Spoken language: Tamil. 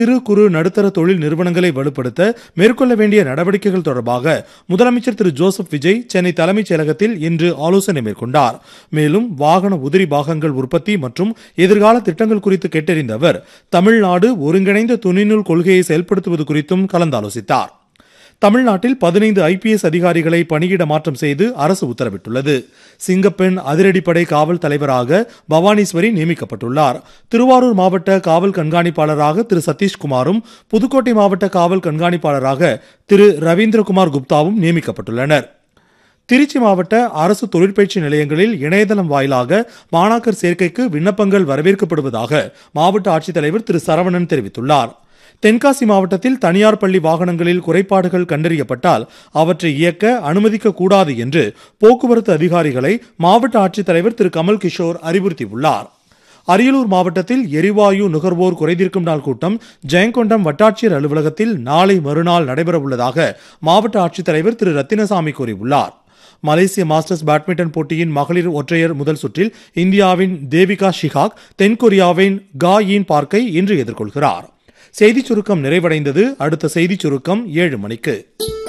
சிறு குறு நடுத்தர தொழில் நிறுவனங்களை வலுப்படுத்த மேற்கொள்ள வேண்டிய நடவடிக்கைகள் தொடர்பாக முதலமைச்சர் திரு ஜோசப் விஜய் சென்னை தலைமைச் செயலகத்தில் இன்று ஆலோசனை மேற்கொண்டார் மேலும் வாகன உதிரி பாகங்கள் உற்பத்தி மற்றும் எதிர்கால திட்டங்கள் குறித்து கேட்டறிந்த அவர் தமிழ்நாடு ஒருங்கிணைந்த துணிநூல் கொள்கையை செயல்படுத்துவது குறித்தும் கலந்தாலோசித்தார் தமிழ்நாட்டில் பதினைந்து ஐபிஎஸ் அதிகாரிகளை பணியிட மாற்றம் செய்து அரசு உத்தரவிட்டுள்ளது சிங்கப்பெண் அதிரடிப்படை காவல் தலைவராக பவானீஸ்வரி நியமிக்கப்பட்டுள்ளார் திருவாரூர் மாவட்ட காவல் கண்காணிப்பாளராக திரு சதீஷ்குமாரும் புதுக்கோட்டை மாவட்ட காவல் கண்காணிப்பாளராக திரு ரவீந்திரகுமார் குப்தாவும் நியமிக்கப்பட்டுள்ளனர் திருச்சி மாவட்ட அரசு தொழிற்பயிற்சி நிலையங்களில் இணையதளம் வாயிலாக மாணாக்கர் சேர்க்கைக்கு விண்ணப்பங்கள் வரவேற்கப்படுவதாக மாவட்ட ஆட்சித்தலைவர் திரு சரவணன் தெரிவித்துள்ளார் தென்காசி மாவட்டத்தில் தனியார் பள்ளி வாகனங்களில் குறைபாடுகள் கண்டறியப்பட்டால் அவற்றை இயக்க அனுமதிக்க கூடாது என்று போக்குவரத்து அதிகாரிகளை மாவட்ட ஆட்சித்தலைவர் திரு கமல் கிஷோர் அறிவுறுத்தியுள்ளார் அரியலூர் மாவட்டத்தில் எரிவாயு நுகர்வோர் குறைதீர்க்கும் நாள் கூட்டம் ஜெயங்கொண்டம் வட்டாட்சியர் அலுவலகத்தில் நாளை மறுநாள் நடைபெறவுள்ளதாக மாவட்ட ஆட்சித்தலைவர் திரு ரத்தினசாமி கூறியுள்ளார் மலேசிய மாஸ்டர்ஸ் பேட்மிண்டன் போட்டியின் மகளிர் ஒற்றையர் முதல் சுற்றில் இந்தியாவின் தேவிகா ஷிகாக் தென்கொரியாவின் கா யின் பார்க்கை இன்று எதிர்கொள்கிறார் செய்திச் சுருக்கம் நிறைவடைந்தது அடுத்த செய்திச் சுருக்கம் ஏழு மணிக்கு